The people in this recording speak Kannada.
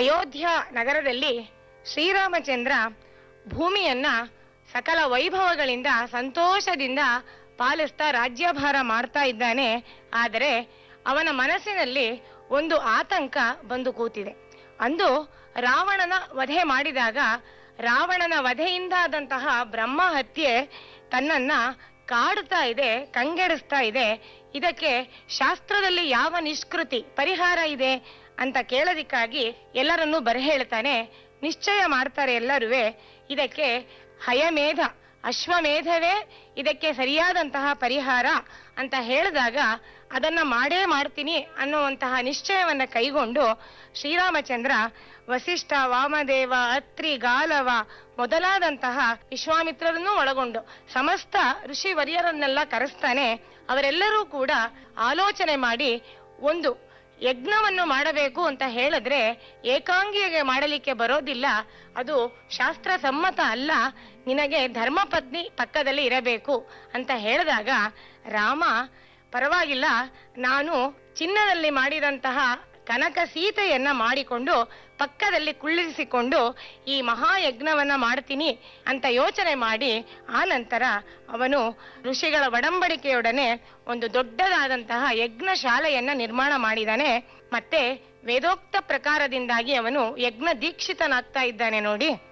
ಅಯೋಧ್ಯ ನಗರದಲ್ಲಿ ಶ್ರೀರಾಮಚಂದ್ರ ಭೂಮಿಯನ್ನ ಸಕಲ ವೈಭವಗಳಿಂದ ಸಂತೋಷದಿಂದ ಪಾಲಿಸ್ತಾ ರಾಜ್ಯಭಾರ ಮಾಡ್ತಾ ಇದ್ದಾನೆ ಆದರೆ ಅವನ ಮನಸ್ಸಿನಲ್ಲಿ ಒಂದು ಆತಂಕ ಬಂದು ಕೂತಿದೆ ಅಂದು ರಾವಣನ ವಧೆ ಮಾಡಿದಾಗ ರಾವಣನ ವಧೆಯಿಂದಾದಂತಹ ಬ್ರಹ್ಮ ಹತ್ಯೆ ತನ್ನನ್ನ ಕಾಡುತ್ತಾ ಇದೆ ಕಂಗೆಡಿಸ್ತಾ ಇದೆ ಇದಕ್ಕೆ ಶಾಸ್ತ್ರದಲ್ಲಿ ಯಾವ ನಿಷ್ಕೃತಿ ಪರಿಹಾರ ಇದೆ ಅಂತ ಕೇಳೋದಿಕ್ಕಾಗಿ ಎಲ್ಲರನ್ನೂ ಬರಹೇಳ್ತಾನೆ ನಿಶ್ಚಯ ಮಾಡ್ತಾರೆ ಎಲ್ಲರೂ ಇದಕ್ಕೆ ಹಯಮೇಧ ಅಶ್ವಮೇಧವೇ ಇದಕ್ಕೆ ಸರಿಯಾದಂತಹ ಪರಿಹಾರ ಅಂತ ಹೇಳಿದಾಗ ಅದನ್ನ ಮಾಡೇ ಮಾಡ್ತೀನಿ ಅನ್ನುವಂತಹ ನಿಶ್ಚಯವನ್ನ ಕೈಗೊಂಡು ಶ್ರೀರಾಮಚಂದ್ರ ವಸಿಷ್ಠ ವಾಮದೇವ ಅತ್ರಿ ಗಾಲವ ಮೊದಲಾದಂತಹ ವಿಶ್ವಾಮಿತ್ರರನ್ನೂ ಒಳಗೊಂಡು ಸಮಸ್ತ ಋಷಿ ವರಿಯರನ್ನೆಲ್ಲ ಕರೆಸ್ತಾನೆ ಅವರೆಲ್ಲರೂ ಕೂಡ ಆಲೋಚನೆ ಮಾಡಿ ಒಂದು ಯಜ್ಞವನ್ನು ಮಾಡಬೇಕು ಅಂತ ಹೇಳಿದ್ರೆ ಏಕಾಂಗಿಯಾಗಿ ಮಾಡಲಿಕ್ಕೆ ಬರೋದಿಲ್ಲ ಅದು ಶಾಸ್ತ್ರ ಸಮ್ಮತ ಅಲ್ಲ ನಿನಗೆ ಧರ್ಮಪತ್ನಿ ಪಕ್ಕದಲ್ಲಿ ಇರಬೇಕು ಅಂತ ಹೇಳಿದಾಗ ರಾಮ ಪರವಾಗಿಲ್ಲ ನಾನು ಚಿನ್ನದಲ್ಲಿ ಮಾಡಿದಂತಹ ಕನಕ ಸೀತೆಯನ್ನ ಮಾಡಿಕೊಂಡು ಪಕ್ಕದಲ್ಲಿ ಕುಳ್ಳಿರಿಸಿಕೊಂಡು ಈ ಮಹಾಯಜ್ಞವನ್ನ ಮಾಡ್ತೀನಿ ಅಂತ ಯೋಚನೆ ಮಾಡಿ ಆ ನಂತರ ಅವನು ಋಷಿಗಳ ಒಡಂಬಡಿಕೆಯೊಡನೆ ಒಂದು ದೊಡ್ಡದಾದಂತಹ ಯಜ್ಞ ಶಾಲೆಯನ್ನ ನಿರ್ಮಾಣ ಮಾಡಿದಾನೆ ಮತ್ತೆ ವೇದೋಕ್ತ ಪ್ರಕಾರದಿಂದಾಗಿ ಅವನು ಯಜ್ಞ ದೀಕ್ಷಿತನಾಗ್ತಾ ಇದ್ದಾನೆ ನೋಡಿ